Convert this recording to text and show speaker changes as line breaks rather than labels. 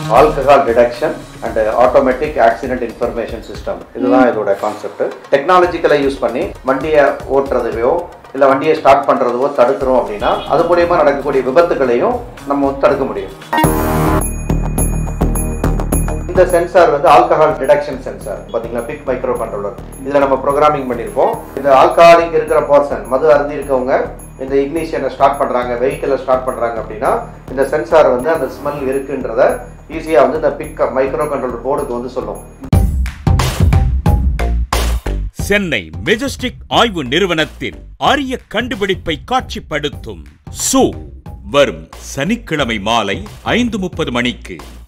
alcohol detection and automatic accident information system இதுதான் இதோட concept டெக்னாலஜிக்கலை use பண்ணி வண்டியை ஓட்டுறதையோ இல்லை வண்டியை ஸ்டார்ட் பண்ணுறதோ தடுக்கிறோம் அப்படின்னா அது மூலியமா நடக்கக்கூடிய விபத்துகளையும் நம்ம வந்து தடுக்க முடியும் இந்த சென்சார் வந்து ஆல்கஹால் டிடக்ஷன் சென்சார் பாத்தீங்களா பிக் மைக்ரோ கண்ட்ரோலர் இதுல நம்ம ப்ரோக்ராமிங் பண்ணியிருப்போம் இந்த ஆல்கஹாலிக் இருக்கிற பர்சன் மது அருந்தி இருக்கவங்க இந்த இக்னிஷியனை ஸ்டார்ட் பண்றாங்க வெஹிக்கிளை ஸ்டார்ட் பண்றாங்க அப்படின்னா இந்த சென்சார் வந்து அந்த ஸ்மெல் இருக்குன்றத ஈஸியா வந்து இந்த பிக் மைக்ரோ கண்ட்ரோலர் போர்டுக்கு வந்து சொல்லும்
சென்னை மெஜஸ்டிக் ஆய்வு நிறுவனத்தின் அரிய கண்டுபிடிப்பை காட்சிப்படுத்தும் சூ வரும் சனிக்கிழமை மாலை ஐந்து முப்பது மணிக்கு